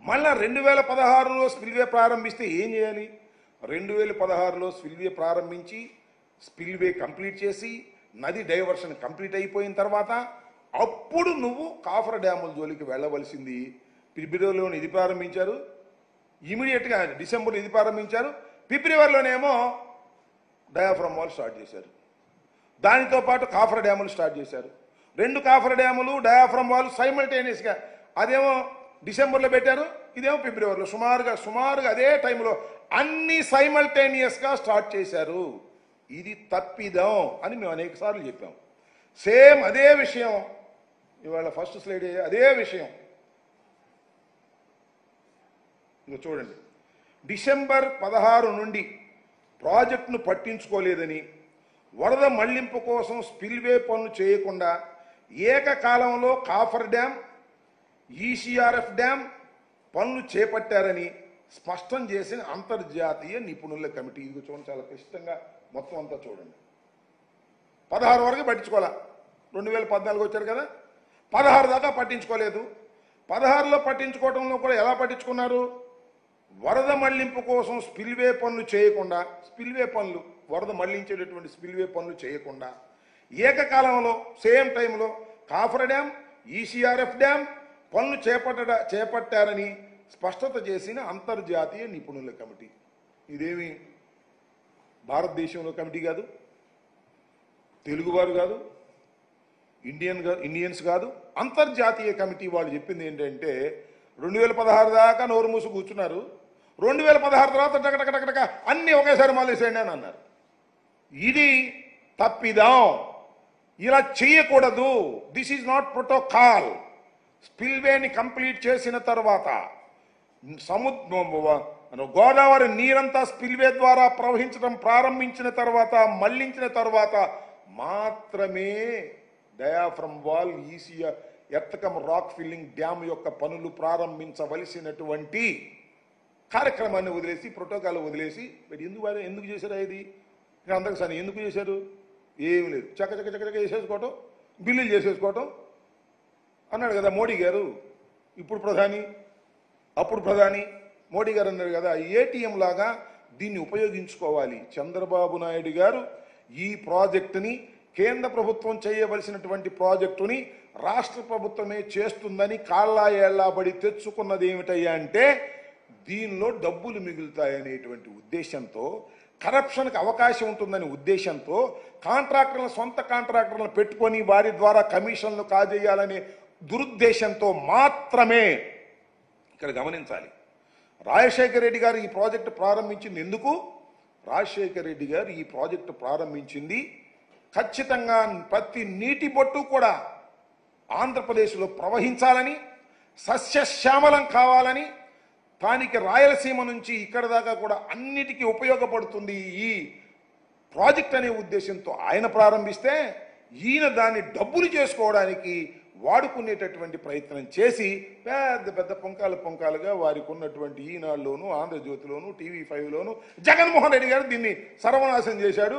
మళ్ళా రెండు వేల పదహారులో స్పిల్వే ప్రారంభిస్తే ఏం చేయాలి రెండు వేల పదహారులో స్పిల్వే ప్రారంభించి స్పిల్వే కంప్లీట్ చేసి నది డైవర్షన్ కంప్లీట్ అయిపోయిన తర్వాత అప్పుడు నువ్వు కాఫర్ డ్యాముల జోలికి వెళ్ళవలసింది ఫిబ్రవరిలో ఇది ప్రారంభించారు ఇమీడియట్గా డిసెంబర్లో ఇది ప్రారంభించారు ఫిబ్రవరిలోనేమో డయాఫ్రమ్ వాల్ స్టార్ట్ చేశారు దానితో పాటు కాఫర్ డ్యాములు స్టార్ట్ చేశారు రెండు కాఫర్ డ్యాములు డయాఫ్రమ్ వాల్ సైమల్టేనియస్గా అదేమో డిసెంబర్లో పెట్టారు ఇదేమో ఫిబ్రవరిలో సుమారుగా సుమారుగా అదే టైంలో అన్ని సైమల్టేనియస్గా స్టార్ట్ చేశారు ఇది తప్పిదం అని మేము అనేక సార్లు చెప్పాం సేమ్ అదే విషయం ఇవాళ ఫస్ట్ స్లైడ్ అదే విషయం ఇంకా చూడండి డిసెంబర్ పదహారు నుండి ప్రాజెక్టును పట్టించుకోలేదని వరద మళ్లింపు కోసం స్పిల్వే పనులు చేయకుండా ఏకకాలంలో కాఫర్ డ్యామ్ ఈసీఆర్ఎఫ్ డ్యామ్ పనులు చేపట్టారని స్పష్టం చేసిన అంతర్జాతీయ నిపుణుల కమిటీ ఇది చూడండి చాలా క్లిష్టంగా మొత్తం అంతా చూడండి పదహారు వరకు పట్టించుకోవాలా రెండు వేల పద్నాలుగు వచ్చారు కదా పదహారు దాకా పట్టించుకోలేదు పదహారులో పట్టించుకోవడంలో కూడా ఎలా పట్టించుకున్నారు వరద మళ్లింపు కోసం స్పిల్వే పనులు చేయకుండా స్పిల్వే పనులు వరద మళ్లించేటటువంటి స్పిల్వే పనులు చేయకుండా ఏకకాలంలో సేమ్ టైంలో కాఫర్ డ్యామ్ ఈసీఆర్ఎఫ్ డ్యామ్ పనులు చేపట్ట చేపట్టారని స్పష్టత చేసిన అంతర్జాతీయ నిపుణుల కమిటీ ఇదేమి భారతదేశంలో కమిటీ కాదు తెలుగువారు కాదు ఇండియన్ గా- ఇండియన్స్ కాదు అంతర్జాతీయ కమిటీ వాళ్ళు చెప్పింది ఏంటంటే రెండు వేల పదహారు దాకా నోరు మూసి కూర్చున్నారు రెండు వేల పదహారు తర్వాత టకటకటకటక అన్ని ఒకేసారి మాలేసేయండి అని అన్నారు ఇది తప్పిదాం ఇలా చేయకూడదు దిస్ ఈజ్ నాట్ ప్రోటోకాల్ స్పిల్వేని కంప్లీట్ చేసిన తర్వాత సముద్ర గోదావరి నీరంతా స్పిల్వే ద్వారా ప్రవహించడం ప్రారంభించిన తర్వాత మళ్లించిన తర్వాత మాత్రమే డయాఫ్రమ్ వాల్ ఈసియా ఎత్తకం రాక్ ఫిల్లింగ్ డ్యామ్ యొక్క పనులు ప్రారంభించవలసినటువంటి కార్యక్రమాన్ని వదిలేసి ప్రోటోకాల్ వదిలేసి మరి ఎందుకు వారు- ఎందుకు చేశారు ఇది ఇక్కడ అందరికి సార్ ఎందుకు చేశారు ఏం లేదు చక్క చక్క చక్క చక్క చేసేసుకోవటం బిల్లులు చేసేసుకోవటం అన్నాడు కదా మోడీ గారు ఇప్పుడు ప్రధాని అప్పుడు ప్రధాని మోడీ గారు అన్నారు కదా ఏటీఎం లాగా దీన్ని ఉపయోగించుకోవాలి చంద్రబాబు నాయుడు గారు ఈ ప్రాజెక్టుని కేంద్ర ప్రభుత్వం చేయవలసినటువంటి ప్రాజెక్టుని రాష్ట్ర ప్రభుత్వమే చేస్తుందని కాళ్ళా ఏళ్లాబడి తెచ్చుకున్నది ఏమిటయ్యా అంటే దీనిలో డబ్బులు మిగులుతాయనేటువంటి ఉద్దేశంతో కరప్షన్కి అవకాశం ఉంటుందనే ఉద్దేశంతో కాంట్రాక్టర్ల సొంత కాంట్రాక్టర్లను పెట్టుకొని వారి ద్వారా కమిషన్లు కాజేయాలనే దురుద్దేశంతో మాత్రమే ఇక్కడ గమనించాలి రాజశేఖర రెడ్డి గారు ఈ ప్రాజెక్టు ప్రారంభించింది ఎందుకు రాజశేఖర రెడ్డి గారు ఈ ప్రాజెక్టు ప్రారంభించింది ఖచ్చితంగా ప్రతి నీటి బొట్టు కూడా ఆంధ్రప్రదేశ్లో ప్రవహించాలని సస్యశ్యామలం కావాలని దానికి రాయలసీమ నుంచి ఇక్కడ దాకా కూడా అన్నిటికీ ఉపయోగపడుతుంది ఈ ప్రాజెక్ట్ అనే ఉద్దేశంతో ఆయన ప్రారంభిస్తే ఈయన దాన్ని డబ్బులు చేసుకోవడానికి వాడుకునేటటువంటి ప్రయత్నం చేసి పెద్ద పెద్ద పొంకాలు పొంకాలుగా వారికి ఉన్నటువంటి ఈనాడులోను ఆంధ్రజ్యోతిలోను టీవీ ఫైవ్లోను జగన్మోహన్ రెడ్డి గారు దీన్ని సర్వనాశనం చేశాడు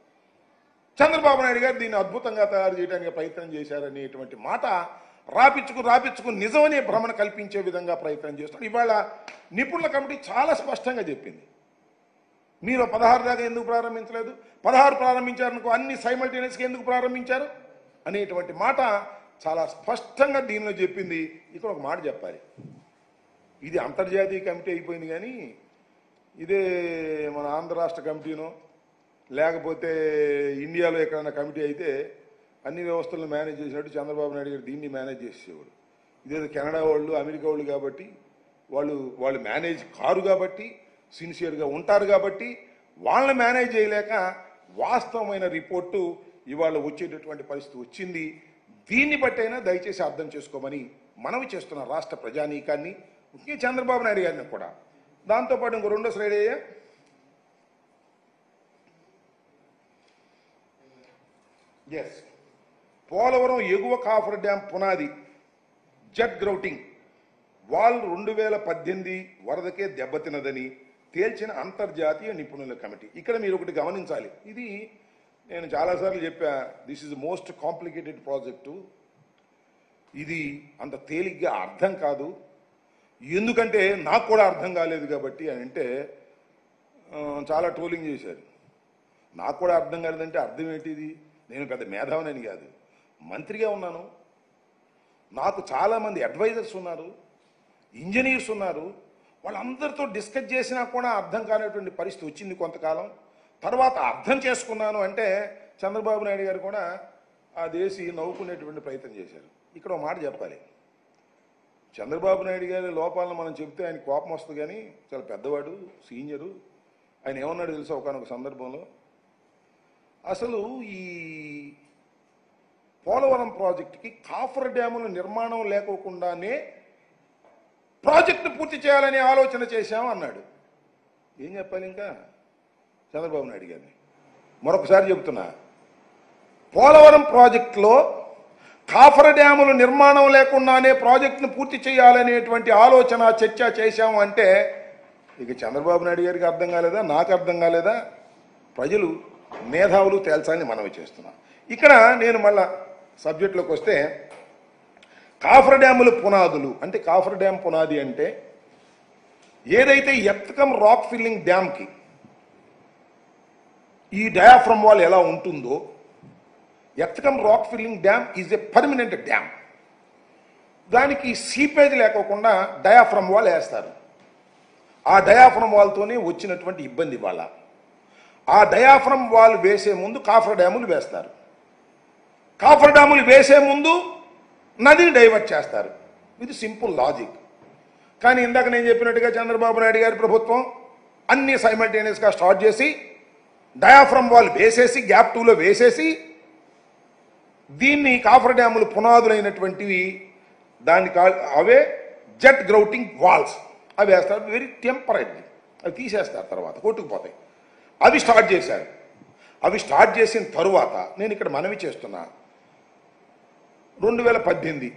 చంద్రబాబు నాయుడు గారు దీన్ని అద్భుతంగా తయారు చేయడానికి ప్రయత్నం చేశారనేటువంటి మాట రాపించుకు రాపించుకు నిజమనే భ్రమణ కల్పించే విధంగా ప్రయత్నం చేస్తున్నారు ఇవాళ నిపుణుల కమిటీ చాలా స్పష్టంగా చెప్పింది మీరు పదహారు దాకా ఎందుకు ప్రారంభించలేదు పదహారు ప్రారంభించారనుకో అన్ని సైమల్టేనియస్గా ఎందుకు ప్రారంభించారు అనేటువంటి మాట చాలా స్పష్టంగా దీనిలో చెప్పింది ఇక్కడ ఒక మాట చెప్పాలి ఇది అంతర్జాతీయ కమిటీ అయిపోయింది కానీ ఇదే మన ఆంధ్ర రాష్ట్ర కమిటీనో లేకపోతే ఇండియాలో ఎక్కడైనా కమిటీ అయితే అన్ని వ్యవస్థలను మేనేజ్ చేసినట్టు చంద్రబాబు నాయుడు గారు దీన్ని మేనేజ్ చేసేవాడు ఇదేదో కెనడా వాళ్ళు అమెరికా వాళ్ళు కాబట్టి వాళ్ళు వాళ్ళు మేనేజ్ కారు కాబట్టి సిన్సియర్గా ఉంటారు కాబట్టి వాళ్ళని మేనేజ్ చేయలేక వాస్తవమైన రిపోర్టు ఇవాళ వచ్చేటటువంటి పరిస్థితి వచ్చింది దీన్ని బట్టైనా దయచేసి అర్థం చేసుకోమని మనవి చేస్తున్న రాష్ట్ర ప్రజానీకాన్ని ముఖ్యంగా చంద్రబాబు నాయుడు గారిని కూడా దాంతోపాటు ఇంకో రెండో స్లైడ్ అయ్యా ఎస్ పోలవరం ఎగువ కాఫర్ డ్యాం పునాది జెట్ గ్రౌటింగ్ వాల్ రెండు వేల పద్దెనిమిది వరదకే దెబ్బతినదని తేల్చిన అంతర్జాతీయ నిపుణుల కమిటీ ఇక్కడ మీరు ఒకటి గమనించాలి ఇది నేను చాలాసార్లు చెప్పా this is most complicated project ఇది అంత తేలిగ్గా అర్థం కాదు ఎందుకంటే నాకు కూడా అర్థం కాలేదు కాబట్టి అని అంటే ఆ, చాలా ట్రోలింగ్ చేశారు నాకు కూడా అర్థం కాలేదంటే అర్థం ఏంటిది నేను పెద్ద మేధావినని కాదు మంత్రిగా ఉన్నాను నాకు చాలామంది అడ్వైజర్స్ ఉన్నారు ఇంజనీర్స్ ఉన్నారు వాళ్ళందరితో డిస్కస్ చేసినా కూడా అర్థం కానిటువంటి పరిస్థితి వచ్చింది కొంతకాలం తర్వాత అర్థం చేసుకున్నాను అంటే చంద్రబాబు నాయుడు గారు కూడా ఆ దేశీ నవ్వుకునేటువంటి ప్రయత్నం చేశారు ఇక్కడ ఒక మాట చెప్పాలి చంద్రబాబు నాయుడు గారి లోపాలను మనం చెప్తే ఆయన కోపం వస్తుంది కానీ చాలా పెద్దవాడు సీనియరు ఆయన ఏమన్నాడు తెలుసా ఒకనొక సందర్భంలో అసలు ఈ పోలవరం ప్రాజెక్టుకి కాఫర్ డ్యాముల నిర్మాణం లేకోకుండానే ప్రాజెక్టు పూర్తి చేయాలని ఆలోచన చేశాం అన్నాడు ఏం చెప్పాలి ఇంకా చంద్రబాబు నాయుడు గారిని మరొకసారి చెబుతున్నా పోలవరం ప్రాజెక్టులో కాఫర్ డ్యాముల నిర్మాణం లేకుండానే ప్రాజెక్టును పూర్తి చేయాలనేటువంటి ఆలోచన చర్చ చేశాము అంటే ఇక చంద్రబాబు నాయుడు గారికి అర్థం కాలేదా నాకు అర్థం కాలేదా ప్రజలు మేధావులు తేల్చాలని మనవి చేస్తున్నా ఇక్కడ నేను మళ్ళా సబ్జెక్టులోకి వస్తే కాఫర్ డ్యాముల పునాదులు అంటే కాఫర్ డ్యామ్ పునాది అంటే ఏదైతే ఎత్తకం రాక్ ఫిల్లింగ్ డ్యామ్కి ఈ డయాఫ్రమ్ వాల్ ఎలా ఉంటుందో ఎత్తకం rock filling dam is a permanent dam దానికి సీపేజ్ లేకోకుండా డయాఫ్రమ్ వాల్ వేస్తారు ఆ డయాఫ్రమ్ వాల్తోనే వచ్చినటువంటి ఇబ్బంది వాళ్ళ ఆ డయాఫ్రమ్ వాల్ వేసే ముందు కాఫర్ డ్యాములు వేస్తారు కాఫర్ డ్యాములు వేసే ముందు నదిని డైవర్ట్ చేస్తారు ఇది సింపుల్ లాజిక్ కానీ ఇందాక నేను చెప్పినట్టుగా చంద్రబాబు నాయుడు గారి ప్రభుత్వం అన్ని సైమల్టేనియస్గా స్టార్ట్ చేసి డయాఫ్రమ్ వాల్ వేసేసి గ్యాప్ టూలో వేసేసి దీన్ని కాఫర్ డ్యాములు పునాదులైనటువంటివి దాన్ని కా అవే జెట్ గ్రౌటింగ్ వాల్స్ అవి వేస్తారు వెరీ టెంపరీ అవి తీసేస్తారు తర్వాత కొట్టుకుపోతాయి అవి స్టార్ట్ చేశారు అవి స్టార్ట్ చేసిన తరువాత నేను ఇక్కడ మనవి చేస్తున్నా రెండు వేల పద్దెనిమిది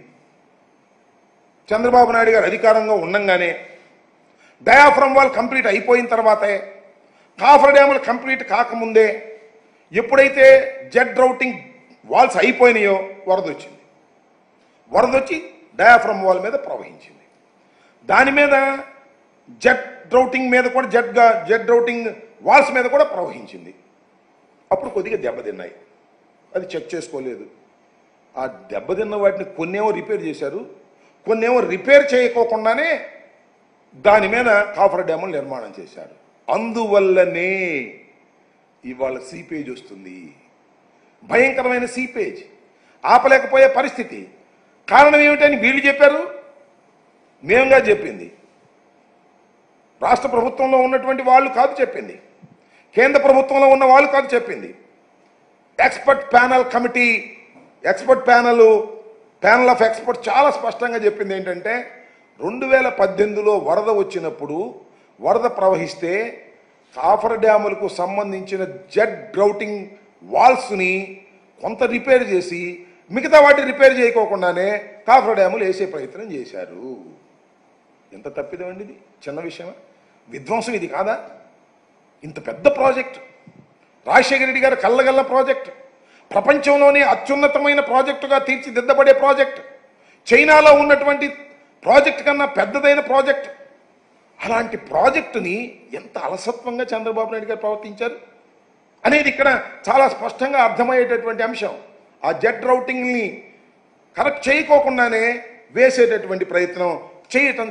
చంద్రబాబు నాయుడు గారు అధికారంగా ఉండంగానే డయాఫ్రమ్ వాల్ కంప్లీట్ అయిపోయిన తర్వాతే కాఫర్ డ్యాములు కంప్లీట్ కాకముందే ఎప్పుడైతే జెట్ డ్రౌటింగ్ వాల్స్ అయిపోయినాయో వరద వచ్చింది వరద వచ్చి డయాఫ్రమ్ వాల్ మీద ప్రవహించింది దాని మీద జెట్ డ్రౌటింగ్ మీద కూడా జెట్గా జెట్ డ్రౌటింగ్ వాల్స్ మీద కూడా ప్రవహించింది అప్పుడు కొద్దిగా దెబ్బతిన్నాయి అది చెక్ చేసుకోలేదు ఆ దెబ్బతిన్న వాటిని కొన్నేమో రిపేర్ చేశారు కొన్నేమో రిపేర్ చేయకోకుండానే దాని మీద కాఫర్ డ్యాములు నిర్మాణం చేశారు అందువల్లనే ఇవాళ సీపేజ్ వస్తుంది భయంకరమైన సీపేజ్ ఆపలేకపోయే పరిస్థితి కారణం ఏమిటని వీళ్ళు చెప్పారు మేముగా చెప్పింది రాష్ట్ర ప్రభుత్వంలో ఉన్నటువంటి వాళ్ళు కాదు చెప్పింది కేంద్ర ప్రభుత్వంలో ఉన్న వాళ్ళు కాదు చెప్పింది expert panel committee expert panel panel of expert చాలా స్పష్టంగా చెప్పింది ఏంటంటే రెండు వేల పద్దెనిమిదిలో వరద వచ్చినప్పుడు వరద ప్రవహిస్తే కాఫర్ డ్యాములకు సంబంధించిన జెట్ గ్రౌటింగ్ వాల్స్ని కొంత రిపేర్ చేసి మిగతా వాటి రిపేర్ చేయకోకుండానే కాఫర్ డ్యాములు వేసే ప్రయత్నం చేశారు ఎంత తప్పిదమండి ఇది చిన్న విషయమా విధ్వంసం ఇది కాదా ఇంత పెద్ద ప్రాజెక్ట్ రాజశేఖర రెడ్డి గారి కళ్ళగల్ల ప్రాజెక్ట్ ప్రపంచంలోనే అత్యున్నతమైన ప్రాజెక్టుగా తీర్చిదిద్దబడే ప్రాజెక్ట్ చైనాలో ఉన్నటువంటి ప్రాజెక్ట్ కన్నా పెద్దదైన ప్రాజెక్ట్ అలాంటి ప్రాజెక్టుని ఎంత అలసత్వంగా చంద్రబాబు నాయుడు గారు ప్రవర్తించారు అనేది ఇక్కడ చాలా స్పష్టంగా అర్థమయ్యేటటువంటి అంశం ఆ జెట్ రౌటింగ్ని కరెక్ట్ చేయకోకుండానే వేసేటటువంటి ప్రయత్నం చేయటం